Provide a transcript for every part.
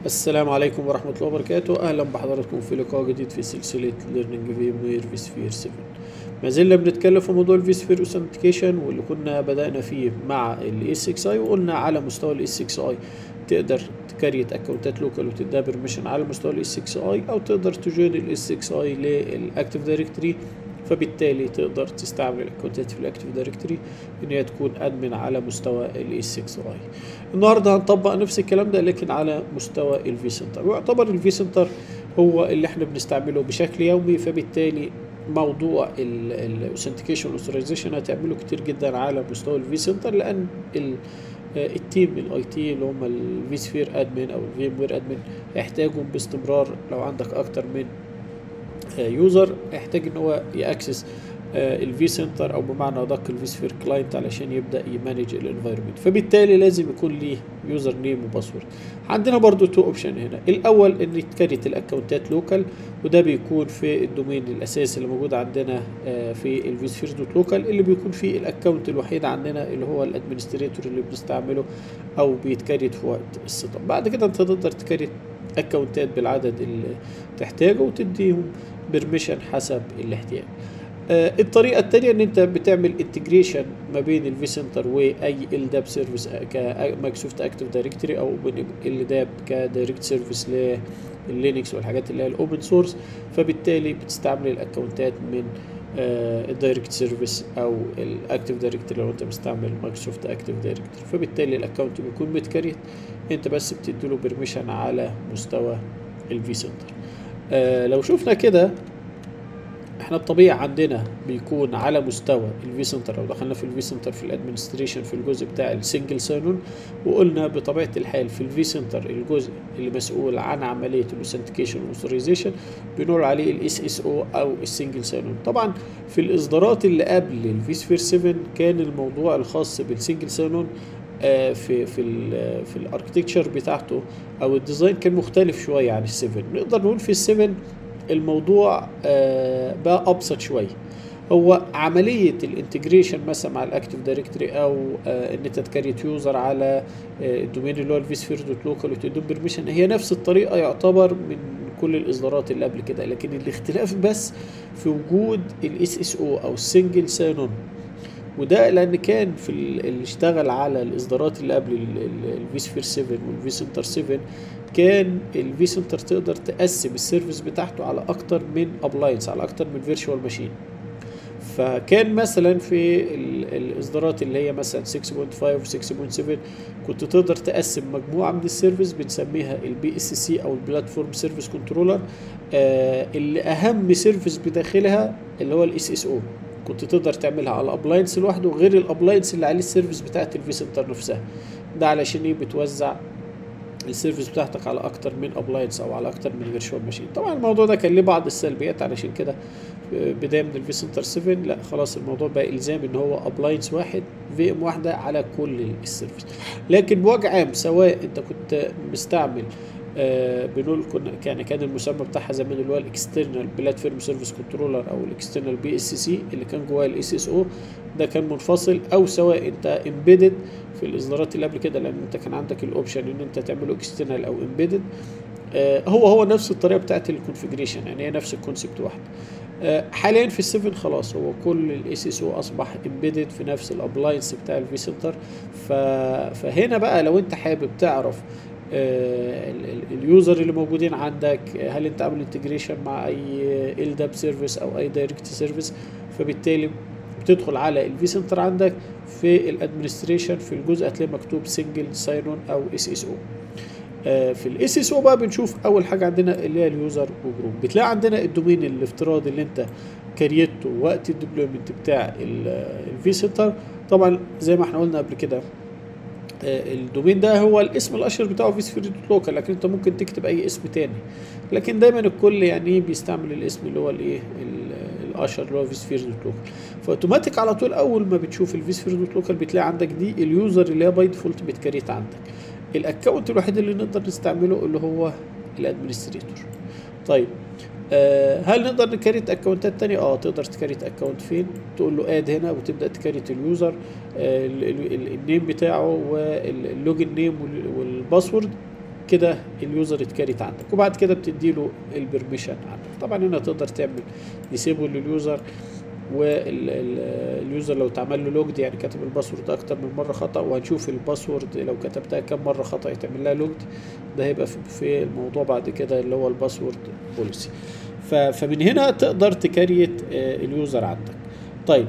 السلام عليكم ورحمة الله وبركاته أهلا بحضراتكم في لقاء جديد في سلسلة Learning VMware vSphere 7 ما زلنا بنتكلم في موضوع الفيسفير اوثنتيكيشن واللي كنا بدأنا فيه مع ال S6i وقلنا على مستوى ال S6i تقدر تكريت اكونتات لوكال وتديها بيرميشن على مستوى ال S6i او تقدر تجوين ال S6i للاكتيف دايركتوري فبالتالي تقدر تستعمل الاكونتات في الاكتيف دايركتوري ان هي تكون ادمن على مستوى ال S6i النهارده هنطبق نفس الكلام ده لكن على مستوى الفي سنتر ويعتبر الفي سنتر هو اللي احنا بنستعمله بشكل يومي فبالتالي موضوع الاوثنتيكيشن والاوثرايزيشن هتعمله كتير جدا على مستوى الفي سنتر لان التيم الاي تي اللي هم الفي سفير ادمن او الفي وير ادمن هيحتاجوا باستمرار لو عندك اكتر من يوزر هيحتاج ان هو ياكسس الفي سنتر او بمعنى ادق الفي سفير كلاينت علشان يبدا يمانج الانفايرمنت فبالتالي لازم يكون ليه يوزر نيم وباسورد عندنا برضو تو اوبشن هنا الاول ان تكريت الاكونتات لوكال وده بيكون في الدومين الاساسي اللي موجود عندنا في الفي سفير دوت لوكال اللي بيكون فيه الاكونت الوحيد عندنا اللي هو الادمنستريتور اللي بنستعمله او بيتكريت في وقت السيت اب بعد كده انت تقدر تكريت اكونتات بالعدد اللي تحتاجه وتديهم بيرميشن حسب الاحتياج آه الطريقة التانية ان انت بتعمل انتجريشن ما بين الفي سنتر واي ال داب سيرفيس كمايكروسوفت اكتف دايركتوري او ال داب كدايركت سيرفيس لللينكس والحاجات اللي هي الاوبن سورس فبالتالي بتستعمل الاكونتات من آه الدايركت سيرفيس او الاكتف دايركتوري لو انت مستعمل مايكروسوفت اكتف دايركتوري فبالتالي الاكونت بيكون متكريت انت بس بتديله بيرميشن على مستوى الفي سنتر آه لو شفنا كده احنا الطبيعي عندنا بيكون على مستوى الفي سنتر لو دخلنا في الفي سنتر في الادمنستريشن في الجزء بتاع السنجل سانون وقلنا بطبيعه الحال في الفي سنتر الجزء اللي مسؤول عن عمليه الاوثنتيكيشن والاوثرايزيشن بنقول عليه الاس اس او او السنجل سانون طبعا في الاصدارات اللي قبل الفي سفير 7 كان الموضوع الخاص بالسنجل سانون في في ال في الاركتكتشر بتاعته او الديزاين كان مختلف شويه عن السيفن نقدر نقول في السيفن الموضوع بقى ابسط شويه هو عمليه الانتجريشن مثلا مع الاكتيف دايركتوري او ان انت تكريت يوزر على الدومين اللي هو الفي سفير دوت لوكال وتديهم بيرميشن هي نفس الطريقه يعتبر من كل الاصدارات اللي قبل كده لكن الاختلاف بس في وجود الاس اس او او السنجل ساين وده لان كان في اللي اشتغل على الاصدارات اللي قبل الفي سفير 7 والفي سنتر 7 كان الفي سنتر تقدر تقسم السيرفيس بتاعته على اكتر من ابلاينس على اكتر من فيرتشوال ماشين فكان مثلا في الاصدارات اللي هي مثلا 6.5 و 6.7 كنت تقدر تقسم مجموعه من السيرفيس بنسميها البي اس سي او البلاتفورم سيرفيس كنترولر اللي اهم سيرفيس بداخلها اللي هو الاس اس او كنت تقدر تعملها على الابلاينس لوحده غير الابلاينس اللي عليه السيرفيس بتاعت الفي سنتر نفسها ده علشان ايه بتوزع السيرفيس بتاعتك على اكتر من ابلاينس او على اكتر من فيرتشوال ماشين طبعا الموضوع ده كان ليه بعض السلبيات علشان كده بدايه من الفي سنتر 7 لا خلاص الموضوع بقى الزام ان هو ابلاينس واحد في ام واحده على كل السيرفيس لكن بوجه عام سواء انت كنت مستعمل آه بنقول كنا كان كان المسمى بتاعها زمان اللي هو الاكسترنال بلاتفورم سيرفيس كنترولر او الاكسترنال بي اس سي اللي كان جواه الاس اس او ده كان منفصل او سواء انت امبيدد في الاصدارات اللي قبل كده لان انت كان عندك الاوبشن ان انت تعمله اكسترنال او امبيدد آه هو هو نفس الطريقه بتاعت الكونفجريشن يعني هي نفس الكونسبت واحد آه حاليا في السيفن خلاص هو كل الاس اس او اصبح امبيدد في نفس الابلاينس بتاع الفي سنتر فهنا بقى لو انت حابب تعرف آه اليوزر اللي موجودين عندك هل انت عامل انتجريشن مع اي ال داب سيرفيس او اي دايركت سيرفيس فبالتالي بتدخل على الفي سنتر عندك في الادمنستريشن في الجزء هتلاقي مكتوب سنجل ساين اون او اس اس او في الاس اس او بقى بنشوف اول حاجه عندنا اللي هي اليوزر وجروب بتلاقي عندنا الدومين الافتراضي اللي انت كريته وقت الديبلويمنت بتاع الفي سنتر طبعا زي ما احنا قلنا قبل كده الدومين ده هو الاسم الاشهر بتاعه في سفير لوكال لكن انت ممكن تكتب اي اسم تاني لكن دايما الكل يعني بيستعمل الاسم اللي هو الايه الاشهر اللي هو في سفير لوكال فاوتوماتيك على طول اول ما بتشوف الفي سفير لوكال بتلاقي عندك دي اليوزر اللي هي باي ديفولت بتكريت عندك الاكونت الوحيد اللي نقدر نستعمله اللي هو الادمنستريتور طيب آه هل نقدر نكريت اكونتات تانية؟ اه تقدر تكريت اكونت فين؟ تقول له اد هنا وتبدا تكريت اليوزر آه النيم بتاعه واللوجن نيم والباسورد كده اليوزر اتكريت عندك وبعد كده بتدي له البرميشن عندك طبعا هنا تقدر تعمل ديسيبل لليوزر واليوزر لو اتعمل له لوجد يعني كتب الباسورد اكتر من مره خطا وهنشوف الباسورد لو كتبتها كم مره خطا يتعمل لها لوجد ده هيبقى في- في الموضوع بعد كده اللي هو الباسورد بوليسي فمن هنا تقدر تكريت آه، اليوزر عندك طيب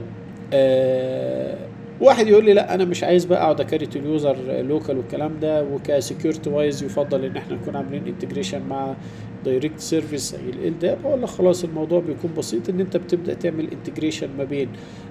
آه واحد يقول لي لا انا مش عايز بقى اقعد اكريت اليوزر لوكال والكلام ده وكسكيورتي وايز يفضل ان احنا نكون عاملين انتجريشن مع دايركت سيرفيس زي الالداب ولا خلاص الموضوع بيكون بسيط ان انت بتبدا تعمل انتجريشن ما بين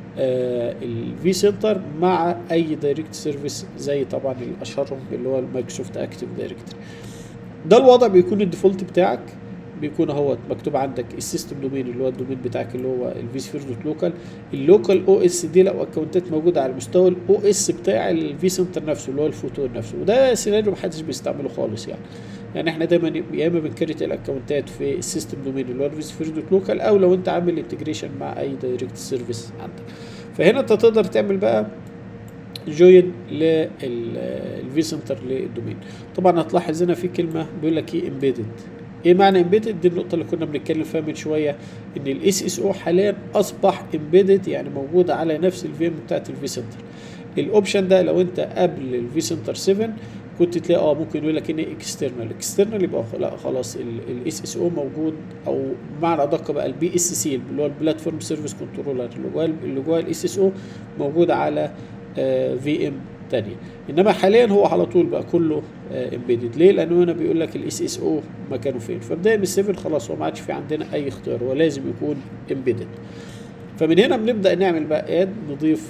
الفي سنتر مع اي دايركت سيرفيس زي طبعا الاشهرهم اللي هو المايكروسوفت اكتيف دايركتوري ده الوضع بيكون الديفولت بتاعك بيكون هو مكتوب عندك السيستم دومين اللي هو الدومين بتاعك اللي هو الفي سفير دوت لوكال اللوكال او اس دي لو اكونتات موجوده على مستوى الاو اس بتاع الفي سنتر نفسه اللي هو الفوتون نفسه وده سيناريو محدش بيستعمله خالص يعني يعني احنا دايما يا اما بنكريت الاكونتات في السيستم دومين اللي هو الفي سفير دوت لوكال او لو انت عامل انتجريشن مع اي دايركت سيرفيس عندك فهنا انت تقدر تعمل بقى جوين للفي سنتر للدومين طبعا هتلاحظ هنا في كلمه بيقول لك ايه امبيدد ايه معنى امبيدد دي النقطه اللي كنا بنتكلم فيها من شويه ان الاس اس او حاليا اصبح امبيدد يعني موجود على نفس الفيم بتاعت الفي سنتر الاوبشن ده لو انت قبل الفي سنتر 7 كنت تلاقي اه ممكن يقول لك ان اكسترنال اكسترنال يبقى لا خلاص الاس اس او موجود او بمعنى ادق بقى البي اس سي اللي هو البلاتفورم سيرفيس كنترولر اللي جوه اللي جوه الاس اس او موجود على في ام تانية انما حاليا هو على طول بقى كله امبيدد ليه لانه هنا بيقول لك الاس اس او مكانه فين فبدايه من السيفن خلاص هو ما عادش في عندنا اي اختيار هو لازم يكون امبيدد فمن هنا بنبدا نعمل بقى اد نضيف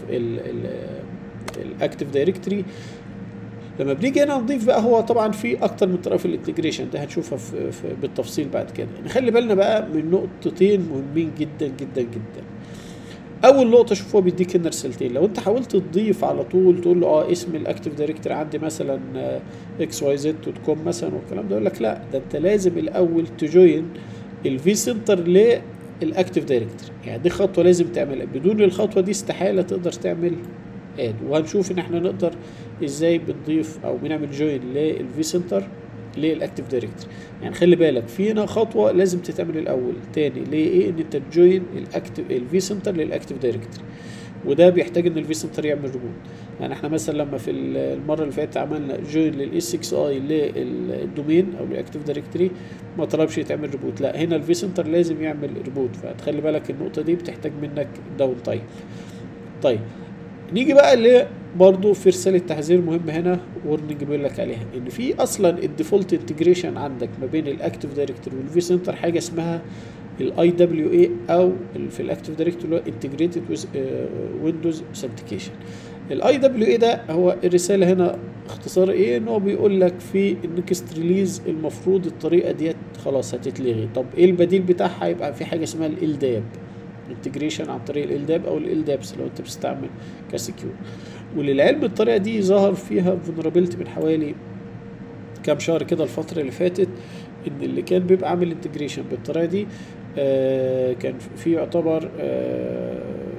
الاكتيف دايركتوري لما بنيجي هنا نضيف بقى هو طبعا في اكتر من طريقه في الانتجريشن ده هنشوفها في, في بالتفصيل بعد كده نخلي بالنا بقى من نقطتين مهمين جدا جدا جدا اول نقطه شوف هو بيديك هنا رسالتين لو انت حاولت تضيف على طول تقول له اه اسم الاكتيف دايركتور عندي مثلا اكس واي زد دوت كوم مثلا والكلام ده يقول لك لا ده انت لازم الاول تجوين الفي سنتر للاكتيف دايركتور يعني دي خطوه لازم تعملها بدون الخطوه دي استحاله تقدر تعمل اد وهنشوف ان احنا نقدر ازاي بنضيف او بنعمل جوين للفي سنتر للاكتيف دايركتوري يعني خلي بالك في هنا خطوه لازم تتعمل الاول تاني ليه ايه ان انت تجوين الاكتيف الفي سنتر للاكتيف دايركتوري وده بيحتاج ان الفي سنتر يعمل ريبوت يعني احنا مثلا لما في المره اللي فاتت عملنا جوين للاس 6 اي للدومين او الاكتيف دايركتوري ما طلبش يتعمل ريبوت لا هنا الفي سنتر لازم يعمل ريبوت فتخلي بالك النقطه دي بتحتاج منك داون تايم طيب نيجي بقى اللي برضه في رساله تحذير مهم هنا ورنينج بيقول لك عليها ان في اصلا الديفولت انتجريشن عندك ما بين الاكتيف دايركتوري والفي سنتر حاجه اسمها الاي دبليو اي او في الاكتيف دايركتوري اللي هو انتجريتد ويندوز اوثنتيكيشن الاي دبليو اي ده هو الرساله هنا اختصار ايه ان هو بيقول لك في النكست ريليز المفروض الطريقه ديت خلاص هتتلغي طب ايه البديل بتاعها يبقى في حاجه اسمها الالداب انتجريشن عن طريق الالداب او الالدابس لو انت بتستعمل كسكيور وللعلم الطريقه دي ظهر فيها فولنربيلتي من حوالي كام شهر كده الفتره اللي فاتت ان اللي كان بيبقى عامل انتجريشن بالطريقه دي آه كان في يعتبر آه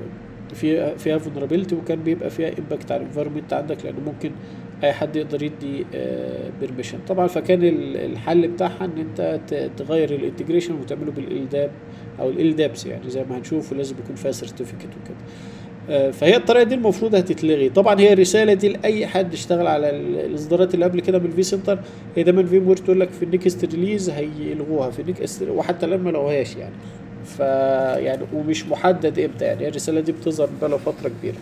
في فيها فولنربيلتي وكان بيبقى فيها امباكت على الانفيرمنت عندك لانه ممكن اي حد يقدر يدي بيرميشن طبعا فكان الحل بتاعها ان انت تغير الانتجريشن وتعمله بالالداب او الالدابس يعني زي ما هنشوف ولازم يكون فيها سيرتيفيكت وكده فهي الطريقه دي المفروض هتتلغي طبعا هي الرساله دي لاي حد اشتغل على الاصدارات اللي قبل كده من الفي سنتر هي دايما في وير تقول لك في النكست ريليز هيلغوها في النكست وحتى الان ما لغوهاش يعني ف يعني ومش محدد امتى يعني الرساله دي بتظهر بقى فتره كبيره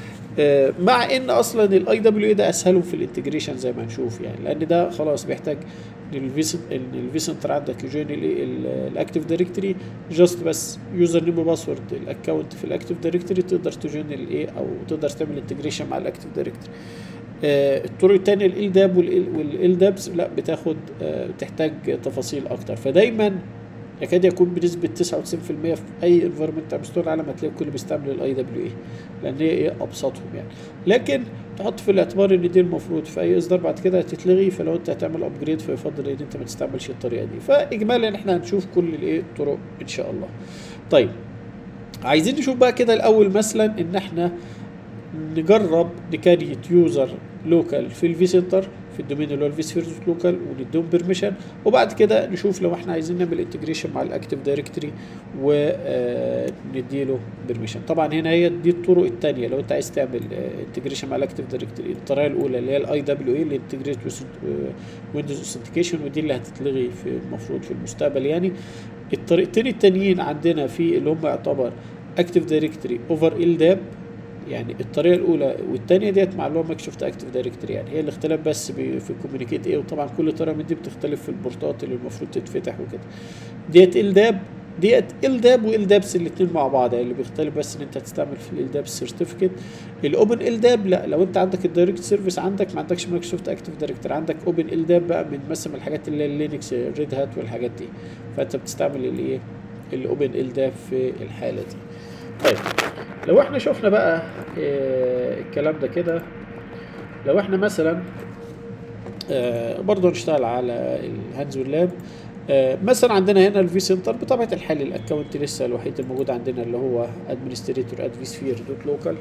مع ان اصلا الاي دبليو اي ده اسهلهم في الانتجريشن زي ما هنشوف يعني لان ده خلاص بيحتاج ان الفي سنتر عندك يجوين الاكتيف دايركتوري جاست بس يوزر نيم وباسورد الاكونت في الاكتيف دايركتوري تقدر تجوين الايه او تقدر تعمل انتجريشن مع الاكتيف دايركتوري الطرق الثانيه ال داب والال دابس لا بتاخد بتحتاج تفاصيل اكتر فدايما يكاد يكون بنسبة 99% في أي انفيرمنت على مستوى العالم هتلاقي الكل بيستعمل الاي دبليو اي لأن هي إيه أبسطهم يعني لكن تحط في الاعتبار إن دي المفروض في أي إصدار بعد كده هتتلغي فلو أنت هتعمل أبجريد فيفضل إن أنت ما تستعملش الطريقة دي فإجمالا إحنا هنشوف كل الإيه الطرق إن شاء الله. طيب عايزين نشوف بقى كده الأول مثلا إن إحنا نجرب نكريت يوزر لوكال في الفي سنتر في الدومين اللي هو الفيسفير دوت لوكال ونديهم بيرميشن وبعد كده نشوف لو احنا عايزين نعمل انتجريشن مع الاكتيف دايركتوري ونديله بيرميشن طبعا هنا هي دي الطرق الثانيه لو انت عايز تعمل انتجريشن مع الاكتيف دايركتوري الطريقه الاولى اللي هي الاي دبليو اي اللي انتجريت ويندوز اوثنتيكيشن ودي اللي هتتلغي في المفروض في المستقبل يعني الطريقتين التانيين عندنا في اللي هم يعتبر اكتيف دايركتوري اوفر ال داب يعني الطريقه الاولى والثانيه ديت مع اللي هو مايكروسوفت اكتيف دايركتوري يعني هي الاختلاف بس بي- في الكوميونيكيت ايه وطبعا كل طريقه من دي بتختلف في البورتات اللي المفروض تتفتح وكده ديت ال داب ديت ال داب وال دابس الاثنين مع بعض يعني اللي بيختلف بس ان انت هتستعمل في ال داب سيرتيفيكت الاوبن ال داب لا لو انت عندك الدايركت سيرفيس عندك ما عندكش مايكروسوفت اكتيف دايركتوري عندك اوبن ال داب بقى من مثلا الحاجات اللي هي اللينكس ريد هات والحاجات دي فانت بتستعمل الايه الاوبن ال داب في الحاله دي طيب لو احنا شفنا بقى آه، الكلام ده كده لو احنا مثلا آه، برضه نشتغل على الهاندز واللاب آه، مثلا عندنا هنا الفي سنتر بطبيعه الحال الاكونت لسه الوحيد الموجود عندنا اللي هو ادمنستريتور اد في سفير دوت لوكال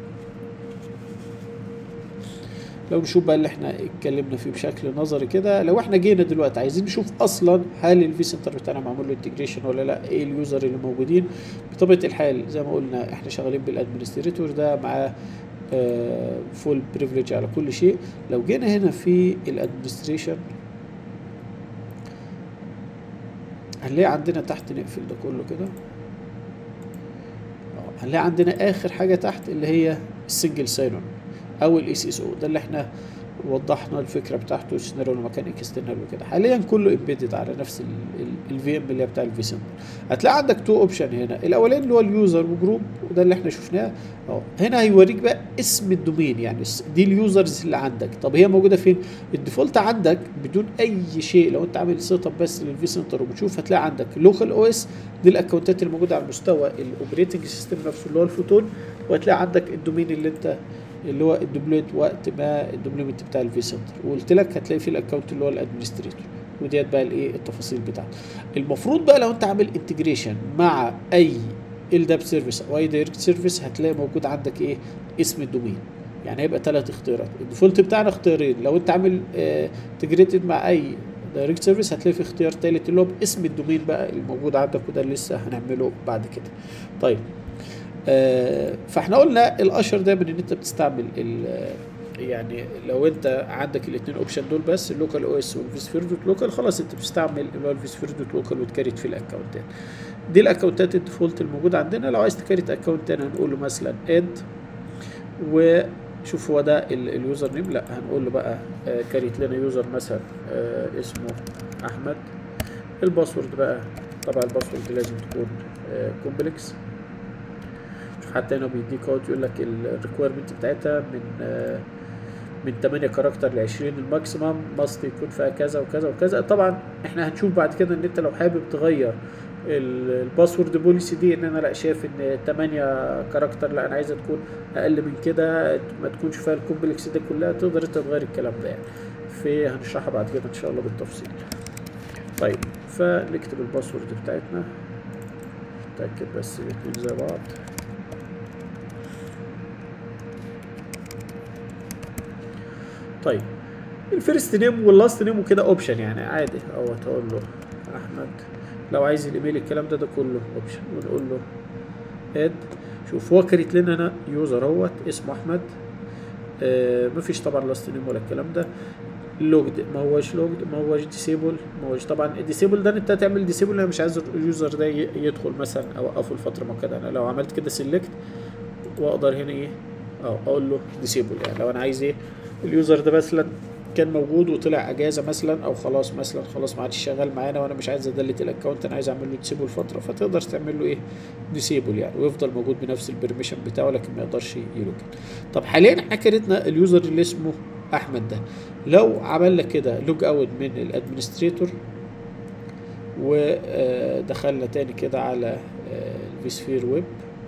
لو نشوف بقى اللي احنا اتكلمنا فيه بشكل نظري كده لو احنا جينا دلوقتي عايزين نشوف اصلا هل الفي سنتر بتاعنا معمول له انتجريشن ولا لا ايه اليوزر اللي موجودين بطبيعه الحال زي ما قلنا احنا شغالين بالادمنستريتور ده معاه فول بريفليج على كل شيء لو جينا هنا في الادمنستريشن هنلاقي عندنا تحت نقفل ده كله كده اه، هنلاقي عندنا اخر حاجه تحت اللي هي السنجل سايلون او الاس اس او ده اللي احنا وضحنا الفكره بتاعته السيناريو لما كان اكسترنال وكده حاليا كله امبيدد على نفس الفي ام اللي هي بتاع الفي سمبل هتلاقي عندك تو اوبشن هنا الاولاني اللي هو اليوزر وجروب وده اللي احنا شفناه اهو هنا هيوريك بقى اسم الدومين يعني الس- دي اليوزرز اللي عندك طب هي موجوده فين الديفولت عندك بدون اي شيء لو انت عامل سيت اب بس للفي سنتر وبتشوف هتلاقي عندك لوكال او اس دي الاكونتات الموجوده على مستوى الاوبريتنج سيستم نفسه اللي هو الفوتون وهتلاقي عندك الدومين اللي انت اللي هو الدوبليت وقت ما الدوبليمنت بتاع الفي سنتر وقلت لك هتلاقي فيه الاكونت اللي هو الادمنستريتور وديت بقى الايه التفاصيل بتاعته المفروض بقى لو انت عامل انتجريشن مع اي ال داب سيرفيس او اي دايركت سيرفيس هتلاقي موجود عندك ايه اسم الدومين يعني هيبقى ثلاث اختيارات الديفولت بتاعنا اختيارين لو انت عامل انتجريتد مع اي دايركت سيرفيس هتلاقي في اختيار ثالث اللي هو باسم الدومين بقى الموجود عندك وده اللي لسه هنعمله بعد كده طيب آه، فاحنا قلنا الاشهر دايما ان انت بتستعمل ال- يعني لو انت عندك الاثنين اوبشن دول بس اللوكال او اس والفيسفير دوت لوكال خلاص انت بتستعمل اللي هو الفيسفير دوت لوكال وتكريت في الاكونتات دي الاكونتات الديفولت الموجوده عندنا لو عايز تكريت اكونت تاني هنقول له مثلا اد وشوف هو ده ال- اليوزر نيم لا هنقول له بقى آه، كريت لنا يوزر مثلا آه، اسمه احمد الباسورد بقى طبعا الباسورد لازم تكون كومبلكس شوف حتى هنا بيديك اهو يقول لك الريكويرمنت بتاعتها من آه، من 8 كاركتر ل 20 الماكسيمم ماست يكون فيها كذا وكذا وكذا طبعا احنا هنشوف بعد كده ان انت لو حابب تغير ال- الباسورد بوليسي دي ان انا لا شايف ان 8 كاركتر لا انا عايزها تكون اقل من كده ما تكونش فيها الكومبلكس دي كلها تقدر انت تغير الكلام ده يعني في هنشرحها بعد كده ان شاء الله بالتفصيل طيب فنكتب الباسورد بتاعتنا نتاكد بس الاتنين زي بعض طيب الفيرست نيم واللاست نيم وكده اوبشن يعني عادي اهو تقول له احمد لو عايز الايميل الكلام ده ده كله اوبشن ونقول له اد شوف هو كريت لنا انا يوزر اهوت اسمه احمد آه مفيش طبعا لاست نيم ولا الكلام ده لوجد ما هوش لوجد ما هوش ديسيبل ما هوش طبعا الديسيبل ده انت تعمل ديسيبل انا مش عايز اليوزر ده ي- يدخل مثلا اوقفه لفتره مؤقته انا لو عملت كده سيلكت واقدر هنا ايه اه اقول له ديسيبل يعني لو انا عايز ايه اليوزر ده مثلا كان موجود وطلع اجازه مثلا او خلاص مثلا خلاص ما عادش شغال معانا وانا مش عايز ادلت الاكونت انا عايز اعمل له ديسيبل فتره فتقدر تعمل له ايه ديسيبل يعني ويفضل موجود بنفس البرميشن بتاعه لكن ما يقدرش يلوجن طب حاليا احنا كريتنا اليوزر اللي اسمه احمد ده لو عملنا كده لوج اوت من الادمنستريتور ودخلنا تاني كده على الفيسفير ويب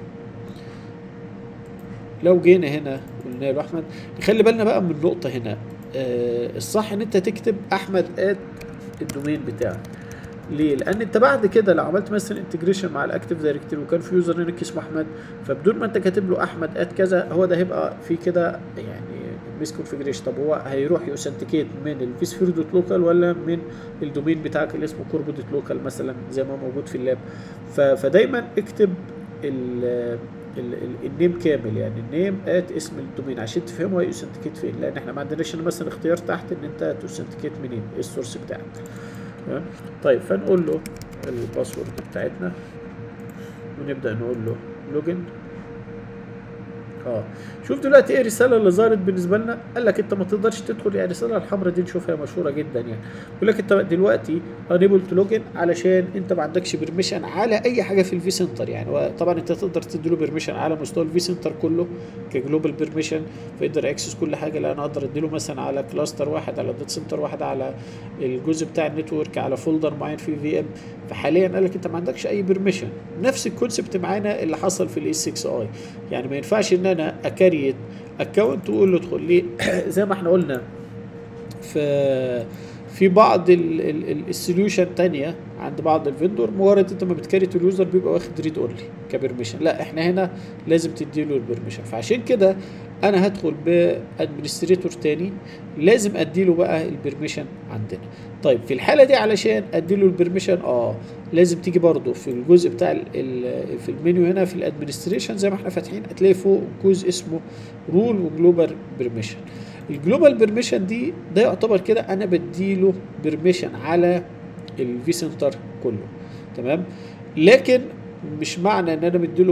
لو جينا هنا قلنا له احمد خلي بالنا بقى من نقطه هنا آه، الصح ان انت تكتب احمد اد الدومين بتاعك ليه؟ لان انت بعد كده لو عملت مثلا انتجريشن مع الاكتيف دايركتوري وكان في يوزر هناك اسمه احمد فبدون ما انت كاتب له احمد اد كذا هو ده هيبقى في كده يعني ميس كونفجريشن طب هو هيروح يوثنتيكيت من الفيسفير دوت لوكال ولا من الدومين بتاعك اللي اسمه كوربو دوت لوكال مثلا زي ما موجود في اللاب ف- فدايما اكتب ال ال- ال- النيم كامل يعني النيم ات اسم الدومين عشان تفهموا هي اوثنتيكيت فين لان احنا ما عندناش مثلا اختيار تحت ان انت توثنتيكيت منين ايه السورس بتاعك تمام؟ طيب فنقول له الباسورد بتاعتنا ونبدا نقول له لوجن اه شوف دلوقتي ايه الرساله اللي ظهرت بالنسبه لنا قال لك انت ما تقدرش تدخل يعني الرساله الحمراء دي نشوفها مشهوره جدا يعني بيقول لك انت دلوقتي unable to login علشان انت ما عندكش بيرميشن على اي حاجه في الفي سنتر يعني طبعا انت تقدر تدي له بيرميشن على مستوى الفي سنتر كله كجلوبال بيرميشن فيقدر ياكسس كل حاجه لا انا اقدر ادي له مثلا على كلاستر واحد على داتا سنتر واحد على الجزء بتاع النتورك على فولدر معين في في ام فحاليا قال لك انت ما عندكش اي بيرميشن نفس الكونسبت معانا اللي حصل في الاي 6 اي يعني ما ينفعش ان انا اكريت اكونت واقول له ادخل ليه زي ما احنا قلنا في في بعض السوليوشن تانية عند بعض الفندور مجرد انت ما بتكريت اليوزر بيبقى واخد ريد اونلي كبرميشن لا احنا هنا لازم تديله البرميشن فعشان كده انا هدخل بادمنستريتور تاني لازم اديله بقى البرميشن عندنا طيب في الحاله دي علشان اديله البرميشن اه لازم تيجي برضو في الجزء بتاع ال ال في المنيو هنا في الادمنستريشن زي ما احنا فاتحين هتلاقي فوق جزء اسمه رول وجلوبال بيرميشن الجلوبال بيرميشن دي ده يعتبر كده انا بديله بيرميشن على الفي سنتر كله تمام لكن مش معنى ان انا مديله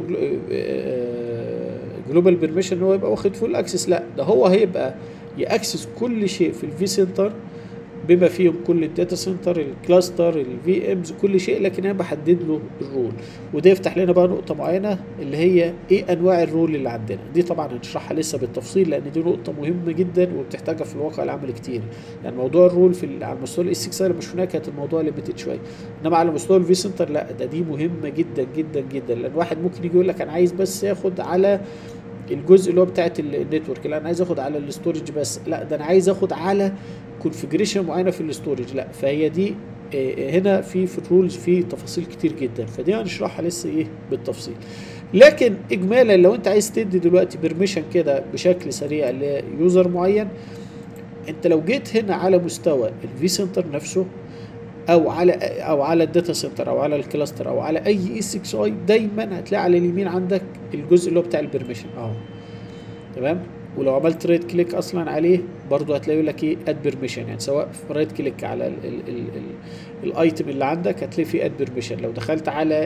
جلوبال بيرميشن ان هو يبقى واخد فول اكسس لا ده هو هيبقى ياكسس كل شيء في الفي سنتر بما فيهم كل الداتا سنتر الكلاستر الفي امز كل شيء لكن انا بحدد له الرول وده يفتح لنا بقى نقطه معينه اللي هي ايه انواع الرول اللي عندنا دي طبعا هنشرحها لسه بالتفصيل لان دي نقطه مهمه جدا وبتحتاجها في الواقع العملي كتير يعني موضوع الرول في على مستوى الاس 6 اللي مش هناك كانت الموضوع ليميتد شويه انما على مستوى الفي سنتر لا ده دي مهمه جدا جدا جدا لان واحد ممكن يجي يقول لك انا عايز بس ياخد على الجزء اللي هو بتاعت النتورك لا انا عايز اخد على الاستورج بس لا ده انا عايز اخد على كونفجريشن معينه في الاستورج لا فهي دي هنا في في الرولز في تفاصيل كتير جدا فدي هنشرحها لسه ايه بالتفصيل لكن اجمالا لو انت عايز تدي دلوقتي بيرميشن كده بشكل سريع ليوزر معين انت لو جيت هنا على مستوى الفي سنتر نفسه او على او على الداتا سنتر او على الكلاستر او على اي اي 6 اي دايما هتلاقي على اليمين عندك الجزء اللي هو بتاع البرميشن اهو تمام ولو عملت رايت كليك اصلا عليه برضو هتلاقي يقول لك ايه اد بيرميشن يعني سواء في رايت كليك على ال ال ال ال الايتم اللي عندك هتلاقي فيه اد بيرميشن لو دخلت على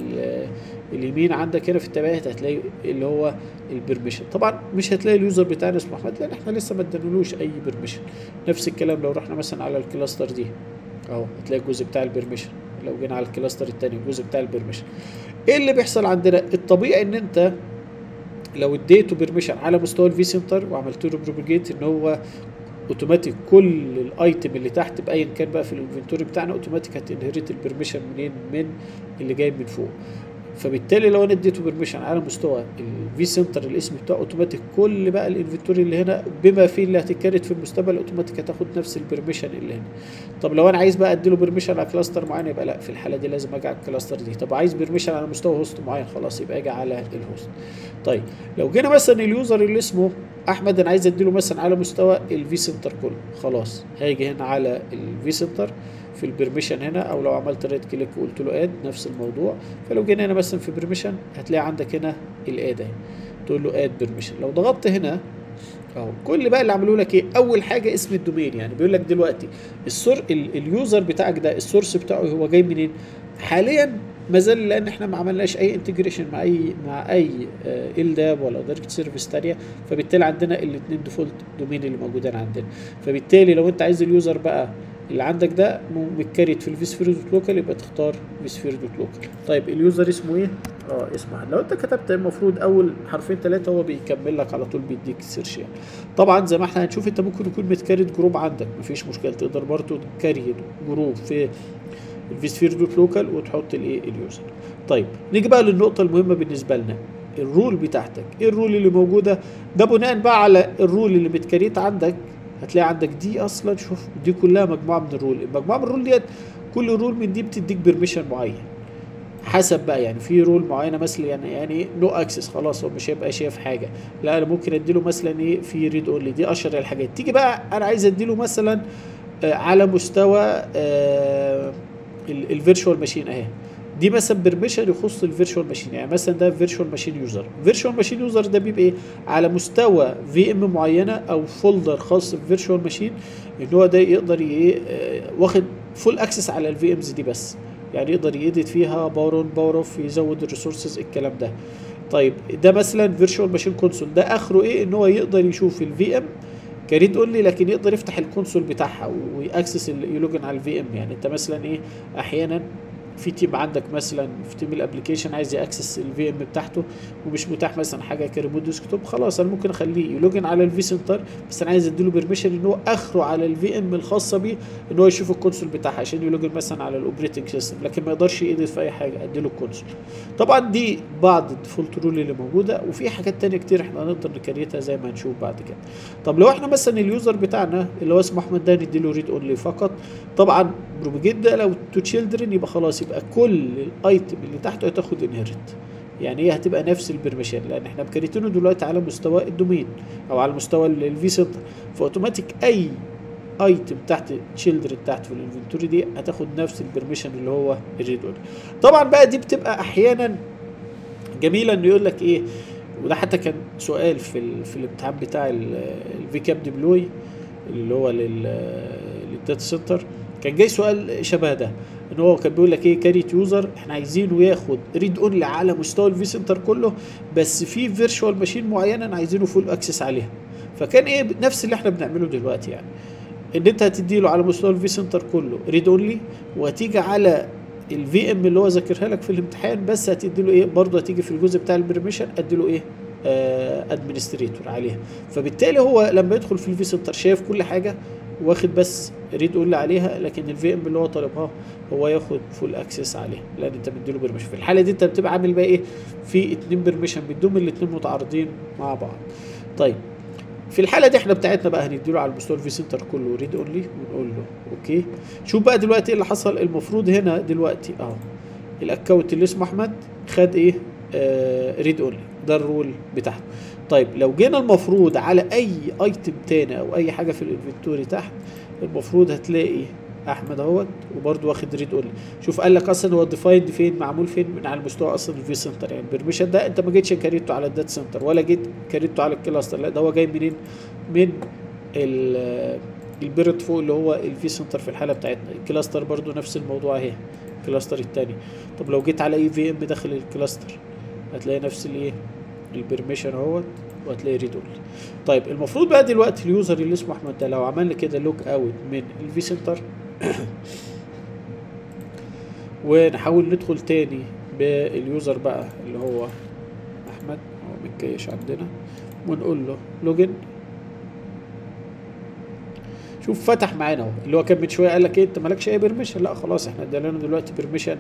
اليمين عندك هنا في التبعات هتلاقي اللي هو البرميشن طبعا مش هتلاقي اليوزر بتاعنا اسمه احمد لان احنا لسه ما ادينالوش اي بيرميشن نفس الكلام لو رحنا مثلا على الكلاستر دي اهو هتلاقي الجزء بتاع البرميشن لو جينا على الكلاستر التاني الجزء بتاع البرميشن ايه اللي بيحصل عندنا الطبيعي ان انت لو اديته بيرميشن على مستوى الفي سنتر وعملت له بروباجيت ان هو اوتوماتيك كل الايتم اللي تحت بايا كان بقى في الانفنتوري بتاعنا اوتوماتيك هتنهرت البرميشن منين من اللي جاي من فوق فبالتالي لو انا اديته بيرميشن على مستوى الفي سنتر الاسم بتاعه اوتوماتيك كل بقى الانفنتوري اللي هنا بما فيه اللي هتتكرت في المستقبل اوتوماتيك هتاخد نفس البرميشن اللي هنا طب لو انا عايز بقى اديله بيرميشن على كلاستر معين يبقى لا في الحاله دي لازم اجي على الكلاستر دي طب عايز بيرميشن على مستوى هوست معين خلاص يبقى اجي على الهوست طيب لو جينا مثلا اليوزر اللي اسمه احمد انا عايز اديله مثلا على مستوى الفي سنتر كله خلاص هاجي هنا على الفي سنتر في البرميشن هنا او لو عملت رايت كليك وقلت له اد نفس الموضوع فلو جينا هنا مثلا في برميشن هتلاقي عندك هنا الاد اهي تقول له اد برميشن لو ضغطت هنا اهو كل بقى اللي عملوا لك ايه اول حاجه اسم الدومين يعني بيقول لك دلوقتي السور اليوزر بتاعك ده السورس بتاعه هو جاي منين حاليا ما زال لان احنا ما عملناش اي انتجريشن مع اي مع اي ال داب ولا دايركت سيرفيس ثانيه فبالتالي عندنا الاثنين ديفولت دومين اللي موجودين عندنا فبالتالي لو انت عايز اليوزر بقى اللي عندك ده متكريت في الفيسفير دوت لوكال يبقى تختار فيسفير دوت لوكال طيب اليوزر اسمه ايه اه اسمه لو انت كتبت المفروض اول حرفين ثلاثه هو بيكمل لك على طول بيديك السيرش يعني طبعا زي ما احنا هنشوف انت ممكن يكون متكريت جروب عندك مفيش مشكله تقدر برضه تكريت جروب في الفيسفير دوت لوكال وتحط الايه اليوزر طيب نيجي بقى للنقطه المهمه بالنسبه لنا الرول بتاعتك ايه الرول اللي موجوده ده بناء بقى على الرول اللي متكريت عندك هتلاقي عندك دي اصلا شوف دي كلها مجموعه من الرول المجموعه من الرول ديت كل رول من دي بتديك بيرميشن معين حسب بقى يعني في رول معينه مثلا يعني يعني نو اكسس خلاص هو مش هيبقى شايف حاجه لا انا ممكن اديله مثلا ايه في ريد اونلي دي اشهر الحاجات تيجي بقى انا عايز اديله مثلا آه على مستوى آه الفيرتشوال ماشين اهي دي مثلا بيرميشن يخص الفيرتشوال ماشين يعني مثلا ده فيرتشوال ماشين يوزر فيرتشوال ماشين يوزر ده بيبقى ايه على مستوى في ام معينه او فولدر خاص بفيرتشوال ماشين ان هو ده يقدر ايه آه واخد فول اكسس على الفي امز دي بس يعني يقدر يديت فيها باور اون باور اوف يزود الريسورسز الكلام ده طيب ده مثلا فيرتشوال ماشين كونسول ده اخره ايه ان هو يقدر يشوف الفي ام كريد اونلي لكن يقدر يفتح الكونسول بتاعها ويأكسس يلوجن على الفي ام يعني انت مثلا ايه احيانا في تيم عندك مثلا في تيم الابلكيشن عايز ياكسس الفي ام بتاعته ومش متاح مثلا حاجه كريموت ديسكتوب خلاص انا ممكن اخليه يلوجن على الفي سنتر بس انا عايز اديله بيرميشن ان هو اخره على الفي ام الخاصه بيه ان هو يشوف الكونسول بتاعها عشان يلوجن مثلا على الاوبريتنج سيستم لكن ما يقدرش يديت في اي حاجه اديله الكونسول طبعا دي بعض الديفولت رول اللي موجوده وفي حاجات تانية كتير احنا هنقدر نكريتها زي ما هنشوف بعد كده طب لو احنا مثلا اليوزر بتاعنا اللي هو اسمه احمد ده نديله ريد اونلي فقط طبعا بروبيجيت ده لو تو تشيلدرن يبقى خلاص يبقى كل الايتم اللي تحته هتاخد انهيرت يعني هي هتبقى نفس البرميشن لان احنا مكريتينه دلوقتي على مستوى الدومين او على مستوى الفي سنتر فاوتوماتيك اي ايتم تحت تشيلدرن تحت في الانفنتوري دي هتاخد نفس البرميشن اللي هو الريد اونلي طبعا بقى دي بتبقى احيانا جميله انه يقول لك ايه وده حتى كان سؤال في ال في الامتحان بتاع الفي كاب ديبلوي اللي هو للداتا سنتر كان جاي سؤال شبه ده ان هو كان بيقول لك ايه كاريت يوزر احنا عايزينه ياخد ريد اونلي على مستوى الفي سنتر كله بس في فيرتشوال ماشين معينه عايزينه فول اكسس عليها فكان ايه نفس اللي احنا بنعمله دلوقتي يعني ان انت هتدي له على مستوى الفي سنتر كله ريد اونلي وهتيجي على الفي ام اللي هو ذاكرها لك في الامتحان بس هتدي له ايه برضه هتيجي في الجزء بتاع البرميشن ادي له ايه ادمنستريتور عليها فبالتالي هو لما يدخل في الفي سنتر شايف كل حاجه واخد بس ريد اونلي عليها لكن الفي ام اللي هو طالبها هو ياخد فول اكسس عليها لان انت مديله بيرميشن في الحاله دي انت بتبقى عامل بقى ايه في اتنين بيرميشن بدهم الاتنين متعارضين مع بعض طيب في الحاله دي احنا بتاعتنا بقى هنديله على المستوى الفي سنتر كله ريد اونلي ونقول له اوكي شوف بقى دلوقتي ايه اللي حصل المفروض هنا دلوقتي اهو الاكونت اللي اسمه احمد خد ايه آه ريد اونلي ده الرول بتاعته طيب لو جينا المفروض على اي ايتم تاني او اي حاجه في الانفنتوري تحت المفروض هتلاقي احمد اهوت وبرده واخد ريد اونلي شوف قال لك اصلا هو ديفايند فين معمول فين من على المستوى اصلا الفي سنتر يعني البرميشن ده انت ما جيتش كريته على الداتا سنتر ولا جيت كريته على الكلاستر لا ده هو جاي منين من البيرت فوق اللي هو الفي سنتر في الحاله بتاعتنا الكلاستر برده نفس الموضوع اهي الكلاستر التاني طب لو جيت على اي في ام داخل الكلاستر هتلاقي نفس الايه البرميشن اهوت وهتلاقي ريد اونلي طيب المفروض بقى دلوقتي اليوزر اللي اسمه احمد ده لو عملنا كده لوك اوت من الفي سنتر ونحاول ندخل تاني باليوزر بقى اللي هو احمد هو متكيش عندنا ونقول له لوجن شوف فتح معانا اهو اللي هو كان من شويه قال لك ايه انت مالكش اي بيرميشن لا خلاص احنا ادينا له دلوقتي بيرميشن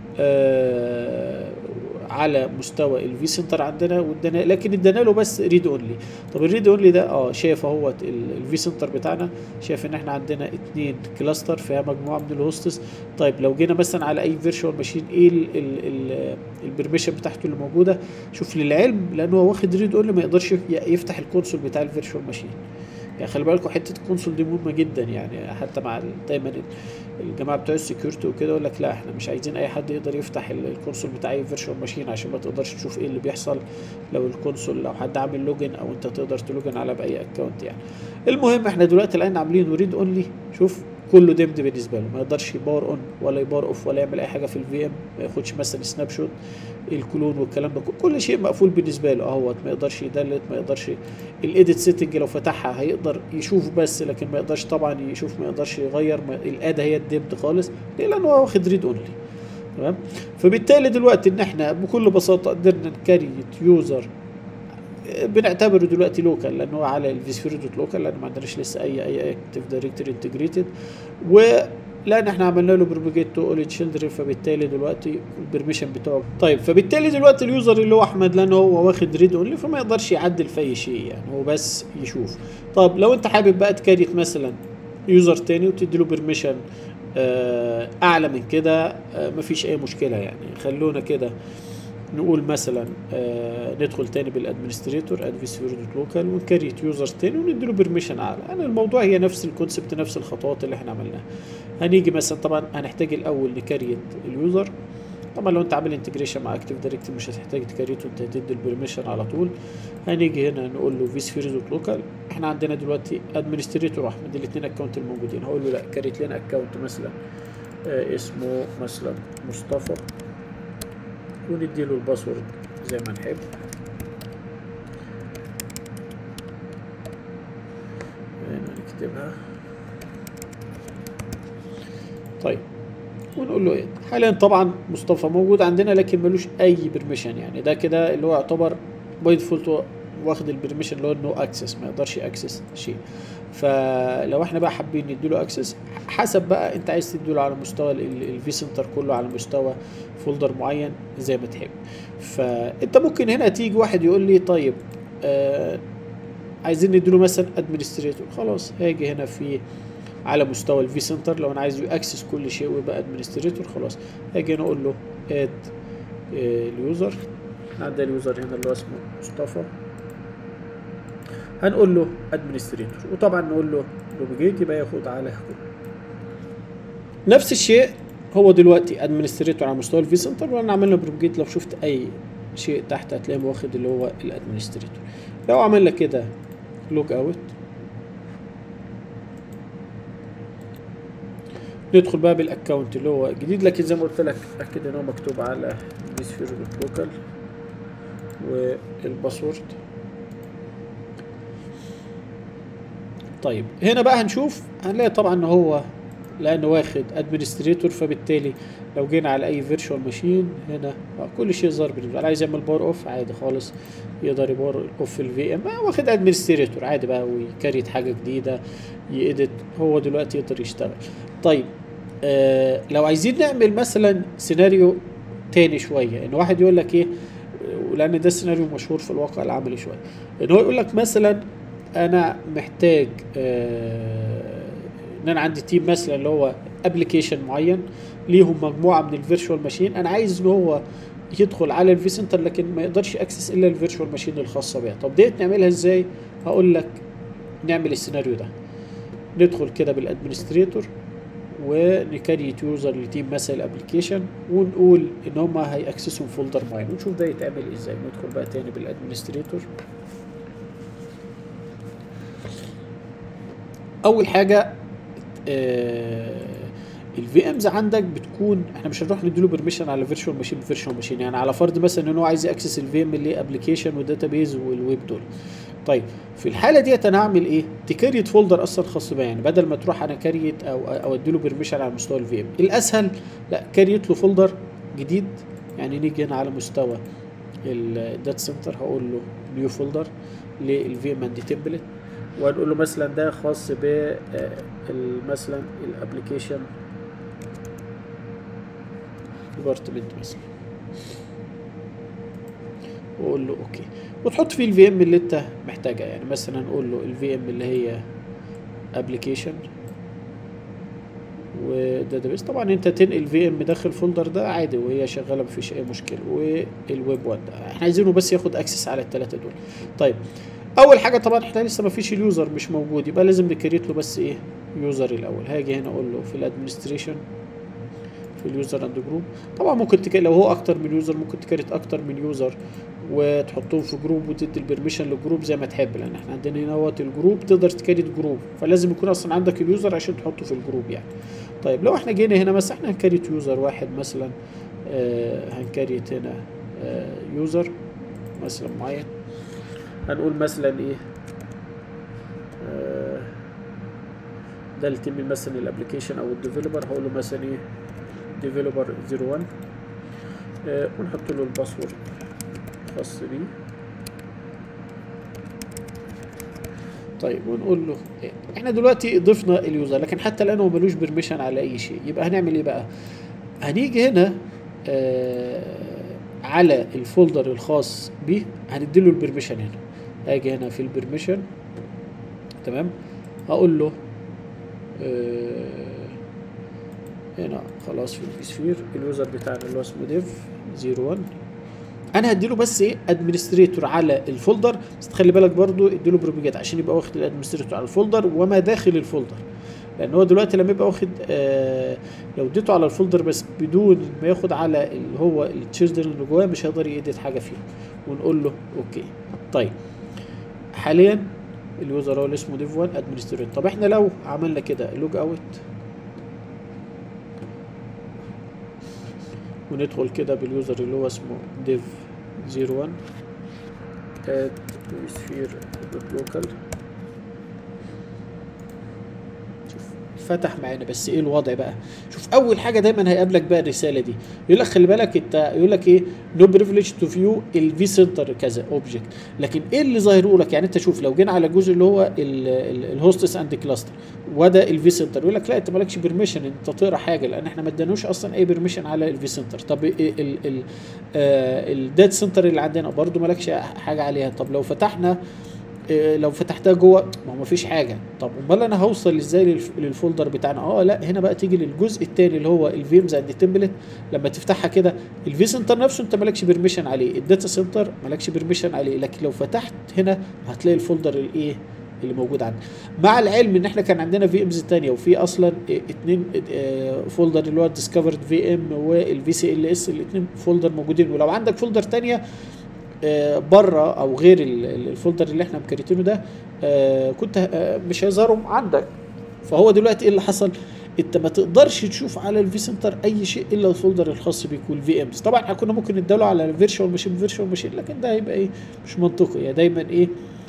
آه على مستوى الفي سنتر عندنا وادانا لكن ادانا له بس ريد اونلي طب الريد اونلي ده اه شايف اهوت الفي سنتر بتاعنا شايف ان احنا عندنا اتنين كلاستر فيها مجموعه من الهوستس طيب لو جينا مثلا على اي فيرتشوال ماشين ايه البرميشن بتاعته اللي موجوده شوف للعلم لان هو واخد ريد اونلي ما يقدرش يفتح الكونسول بتاع الفيرتشوال ماشين يعني خلي بالكم حته الكونسول دي مهمه جدا يعني حتى مع دايما الجماعه بتوع السكيورتي وكده يقول لك لا احنا مش عايزين اي حد يقدر يفتح الكونسول بتاع اي فيرتشوال ماشين عشان ما تقدرش تشوف ايه اللي بيحصل لو الكونسول لو حد عامل لوجن او انت تقدر تلوجن على باي اكونت يعني المهم احنا دلوقتي الان عاملين ريد اونلي شوف كله ديمد بالنسبه له ما يقدرش يباور اون ولا يباور اوف ولا يعمل اي حاجه في الفي ام ما ياخدش مثلا سناب شوت الكلون والكلام ده كل شيء مقفول بالنسبه له اهوت ما يقدرش يدلت ما يقدرش الايديت سيتنج لو فتحها هيقدر يشوف بس لكن ما يقدرش طبعا يشوف ما يقدرش يغير ما الاداه هي الديمد خالص ليه لان هو واخد ريد اونلي تمام فبالتالي دلوقتي ان احنا بكل بساطه قدرنا نكريت يوزر بنعتبره دلوقتي لوكال لان هو على الفيسفير دوت لوكال لان ما عندناش لسه اي اي اكتف دايركتوري انتجريتد ولان احنا عملنا له بروبيجيت تو اول تشيلدرن فبالتالي دلوقتي البرميشن بتاعه طيب فبالتالي دلوقتي اليوزر اللي هو احمد لان هو واخد ريد اونلي فما يقدرش يعدل في اي شيء يعني هو بس يشوف طب لو انت حابب بقى تكريت مثلا يوزر تاني وتدي له بيرميشن آه، اعلى من كده آه، مفيش اي مشكله يعني خلونا كده نقول مثلا آه، ندخل تاني بالادمنستريتور اد دوت لوكال ونكريت يوزرز تاني ونديله بيرميشن اعلى انا الموضوع هي نفس الكونسبت نفس الخطوات اللي احنا عملناها هنيجي مثلا طبعا هنحتاج الاول نكريت اليوزر طبعا لو انت عامل انتجريشن مع اكتيف دايركتري مش هتحتاج تكريته انت هتدي البرميشن على طول هنيجي هنا نقول له في سفير دوت لوكال احنا عندنا دلوقتي ادمنستريتور واحمد الاثنين اكونت الموجودين هقول له لا كريت لنا اكونت مثلا آه اسمه مثلا مصطفى ونديله الباسورد زي ما نحب هنا نكتبها طيب ونقول له ايه حاليا طبعا مصطفى موجود عندنا لكن ملوش اي برميشن يعني ده كده اللي هو يعتبر باي ديفولت واخد البرميشن اللي هو نو اكسس ما يقدرش اكسس شيء فلو احنا بقى حابين نديله اكسس حسب بقى انت عايز تديله على مستوى الفي سنتر كله على مستوى فولدر معين زي ما تحب فانت ممكن هنا تيجي واحد يقول لي طيب آه عايزين نديله مثلا ادمنستريتور خلاص هاجي هنا في على مستوى الفي سنتر لو انا عايز ياكسس كل شيء ويبقى ادمنستريتور خلاص هاجي هنا اقول له اد اليوزر عندنا اليوزر هنا اللي هو اسمه مصطفى هنقول له ادمنستريتور وطبعا نقول له بروبيجيت يبقى ياخد على كله نفس الشيء هو دلوقتي ادمنستريتور على مستوى الفي سنتر وانا عملنا بروبيجيت لو شفت اي شيء تحت هتلاقيه واخد اللي هو الادمنستريتور لو عملنا كده لوج اوت ندخل بقى بالاكونت اللي هو جديد لكن زي ما قلت لك اكد ان هو مكتوب على بيسفير لوكال والباسورد طيب هنا بقى هنشوف هنلاقي طبعا ان هو لانه واخد ادمنستريتور فبالتالي لو جينا على اي فيرتشوال ماشين هنا كل شيء ظاهر بالنسبه عايز يعمل باور اوف عادي خالص يقدر يباور اوف الفي ام واخد ادمنستريتور عادي بقى ويكريت حاجه جديده يedit هو دلوقتي يقدر يشتغل طيب آه لو عايزين نعمل مثلا سيناريو تاني شويه ان واحد يقول لك ايه ولان ده سيناريو مشهور في الواقع العملي شويه ان هو يقول لك مثلا انا محتاج آه ان انا عندي تيم مثلا اللي هو ابلكيشن معين ليهم مجموعه من الفيرتشوال ماشين انا عايز ان هو يدخل على الفي سنتر لكن ما يقدرش اكسس الا الفيرتشوال ماشين الخاصه بيها طب ديت نعملها ازاي هقول لك نعمل السيناريو ده ندخل كده بالادمنستريتور ونكريت يوزر لتيم مثلا الابلكيشن ونقول ان هم هيأكسسوا فولدر معين ونشوف ده يتعمل ازاي ندخل بقى تاني بالادمنستريتور اول حاجه آه الفي امز عندك بتكون احنا مش هنروح نديله بيرميشن على فيرتشوال ماشين بفيرتشوال ماشين يعني على فرض مثلا ان هو عايز ياكسس الفي ام اللي ابلكيشن وداتابيز والويب دول طيب في الحاله ديت انا هعمل ايه تكريت فولدر اصلا خاص بيا يعني بدل ما تروح انا كريت او او اديله بيرميشن على مستوى الفي ام الاسهل لا كريت له فولدر جديد يعني نيجي هنا على مستوى الدات سنتر هقول له نيو فولدر للفي ام اند تمبلت وهنقول له مثلا ده خاص ب مثلا الابلكيشن ديبارتمنت مثلا واقول له اوكي وتحط فيه الفي ام اللي انت محتاجها يعني مثلا نقول له الفي ام اللي هي ابلكيشن وداتابيس طبعا انت تنقل في ام داخل الفولدر ده عادي وهي شغاله مفيش اي مشكله والويب 1 احنا عايزينه بس ياخد اكسس على الثلاثه دول طيب اول حاجه طبعا احنا لسه ما فيش اليوزر مش موجود يبقى لازم نكريت له بس ايه يوزر الاول هاجي هنا اقول له في الادمنستريشن في اليوزر اند جروب طبعا ممكن تك... لو هو اكتر من يوزر ممكن تكريت اكتر من يوزر وتحطهم في جروب وتدي البرميشن للجروب زي ما تحب لان احنا عندنا هنا وقت الجروب تقدر تكريت جروب فلازم يكون اصلا عندك اليوزر عشان تحطه في الجروب يعني طيب لو احنا جينا هنا مثلا احنا هنكريت يوزر واحد مثلا آه هنكريت هنا آه يوزر مثلا معين هنقول مثلا ايه آه ده التيم مثلا الابلكيشن او الديفلوبر هقول له مثلا ايه ديفلوبر 01 آه ونحط له الباسورد الخاص بيه طيب ونقول له إيه؟ احنا دلوقتي ضفنا اليوزر لكن حتى الان هو ملوش برميشن على اي شيء يبقى هنعمل ايه بقى هنيجي هنا آه على الفولدر الخاص بيه هنديله البرميشن هنا هاجي هنا في البرميشن تمام هقول له آه هنا خلاص في الفي سفير اليوزر بتاعنا اللي هو اسمه ديف 01 انا هديله بس ايه ادمنستريتور على الفولدر بس تخلي بالك برضو اديله بروبيجيت عشان يبقى واخد الادمنستريتور على الفولدر وما داخل الفولدر لان هو دلوقتي لما يبقى واخد آه لو اديته على الفولدر بس بدون ما ياخد على اللي هو التشيلدرن اللي جواه مش هيقدر يديت حاجه فيه ونقول له اوكي طيب حاليا اليوزر هو اللي اسمه ديف 1 ادمنستريتور طب احنا لو عملنا كده لوج اوت وندخل كده باليوزر اللي هو اسمه div 01 at sphere.local شوف فتح معانا بس ايه الوضع بقى شوف اول حاجه دايما هيقابلك بقى الرساله دي يقول لك خلي بالك انت يقول لك ايه نو بريفليج تو فيو الفي سنتر كذا اوبجكت لكن ايه اللي ظاهره لك يعني انت شوف لو جينا على الجزء اللي هو الهوستس اند كلاستر وده الفي سنتر يقول لك لا انت مالكش بيرميشن انت تقرا حاجه لان احنا ما ادانوش اصلا اي بيرميشن على الفي سنتر طب الدات سنتر اللي عندنا برضو مالكش حاجه عليها طب لو فتحنا لو فتحتها جوه ما هو مفيش حاجه طب امال انا هوصل ازاي للفولدر بتاعنا اه لا هنا بقى تيجي للجزء الثاني اللي هو الفيمز اند تمبلت لما تفتحها كده الفي سنتر نفسه انت مالكش بيرميشن عليه الداتا سنتر مالكش بيرميشن عليه لكن لو فتحت هنا هتلاقي الفولدر الايه اللي موجود عندنا مع العلم ان احنا كان عندنا في امز ثانيه وفي اصلا اتنين فولدر اللي هو ديسكفرد في ام والفي سي ال اس الاثنين فولدر موجودين ولو عندك فولدر ثانيه بره او غير الفولدر اللي احنا مكريتينه ده كنت مش هيظهروا عندك فهو دلوقتي ايه اللي حصل انت ما تقدرش تشوف على الفي سنتر اي شيء الا الفولدر الخاص بيك والفي امز طبعا احنا كنا ممكن نداله على الفيرشوال ماشين فيرشوال ماشين لكن ده هيبقى ايه مش منطقي يعني دايما ايه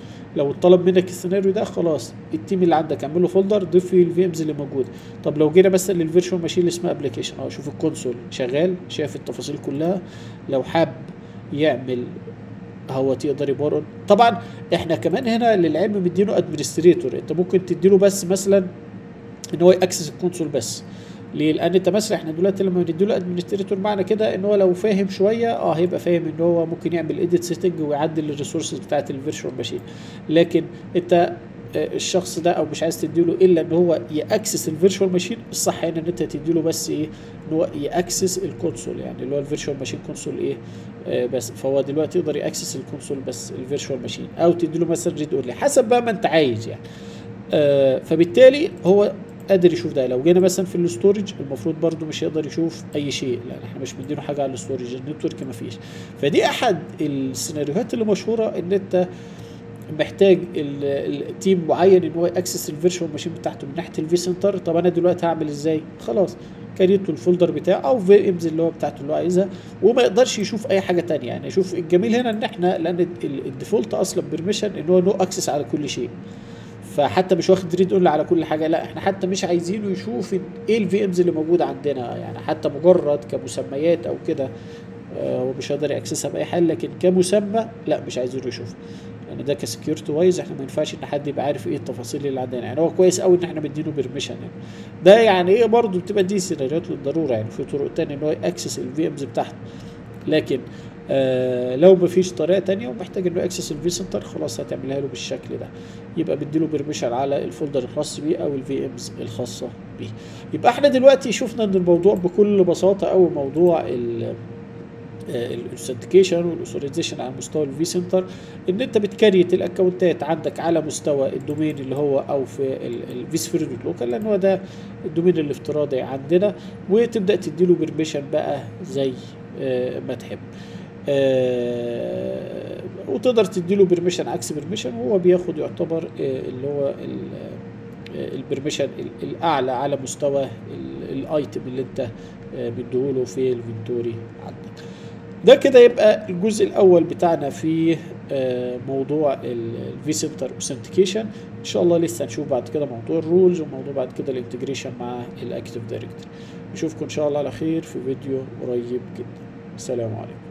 لو اتطلب منك السيناريو ده خلاص التيم اللي عندك اعمل له فولدر ضيف فيه الفي امز اللي موجوده طب لو جينا مثلا للفيرشوال ماشين اللي اسمها ابلكيشن اه شوف الكونسول شغال شايف التفاصيل كلها لو حاب يعمل هو يقدر يبرر طبعا احنا كمان هنا للعلم مدينه ادمنستريتور انت ممكن تديله بس مثلا ان هو ياكسس الكونسول بس ليه؟ لان انت مثلا احنا دلوقتي لما بنديله ادمنستريتور معنى كده ان هو لو فاهم شويه اه هيبقى فاهم ان هو ممكن يعمل ايديت سيتنج ويعدل الريسورسز بتاعت الفيرتشوال ماشين لكن انت الشخص ده او مش عايز تديله الا ان هو ياكسس الفيرتشوال ماشين الصح هنا ان انت تديله بس ايه ان هو ياكسس الكونسول يعني اللي هو الفيرتشوال ماشين كونسول ايه آه بس فهو دلوقتي يقدر ياكسس الكونسول بس الفيرتشوال ماشين او تديله مثلا ريد اونلي حسب بقى ما انت عايز يعني آه فبالتالي هو قادر يشوف ده لو جينا مثلا في الاستورج المفروض برده مش هيقدر يشوف اي شيء لان احنا مش مدينه حاجه على الاستورج النتورك ما فيش فدي احد السيناريوهات اللي مشهوره ان انت محتاج التيم معين ان هو ياكسس الفيرتشوال ماشين بتاعته من ناحيه الفي سنتر طب انا دلوقتي هعمل ازاي خلاص كريت له الفولدر بتاعه او في امز اللي هو بتاعته اللي هو عايزها وما يقدرش يشوف اي حاجه تانية يعني شوف الجميل هنا ان احنا لان الديفولت اصلا بيرميشن ان هو نو اكسس على كل شيء فحتى مش واخد ريد اونلي على كل حاجه لا احنا حتى مش عايزينه يشوف ايه الفي امز اللي موجوده عندنا يعني حتى مجرد كمسميات او كده هو مش هيقدر ياكسسها باي حال لكن كمسمى لا مش عايزينه يشوف لان ده كسكيورتي وايز احنا ما ينفعش ان حد يبقى عارف ايه التفاصيل اللي عندنا يعني هو كويس قوي ان احنا مدينه بيرميشن يعني ده يعني ايه برضه بتبقى دي سيناريوهات للضروره يعني في طرق تانية ان هو ياكسس الفي امز بتاعته لكن آه لو مفيش طريقه تانية ومحتاج انه ياكسس الفي سنتر خلاص هتعملها له بالشكل ده يبقى بديله بيرميشن على الفولدر الخاص بيه او الفي امز الخاصه بيه يبقى احنا دلوقتي شفنا ان الموضوع بكل بساطه او موضوع ال الاوثنتيكيشن والاوثورايزيشن على مستوى الفي سنتر ان انت بتكريت الاكونتات عندك على مستوى الدومين اللي هو او في الفي سفير لوكال لان هو ده الدومين الافتراضي عندنا وتبدا تديله بيرميشن بقى زي ما تحب وتقدر تديله بيرميشن عكس بيرميشن وهو بياخد يعتبر اللي هو البرميشن الاعلى على مستوى الايتم اللي انت مديهوله في الفينتوري عندك ده كده يبقى الجزء الاول بتاعنا في موضوع الفي سنتر اوثنتيكيشن ان شاء الله لسه هنشوف بعد كده موضوع الرولز وموضوع بعد كده الانتجريشن مع الاكتيف دايركتوري نشوفكم ان شاء الله على خير في فيديو قريب جدا السلام عليكم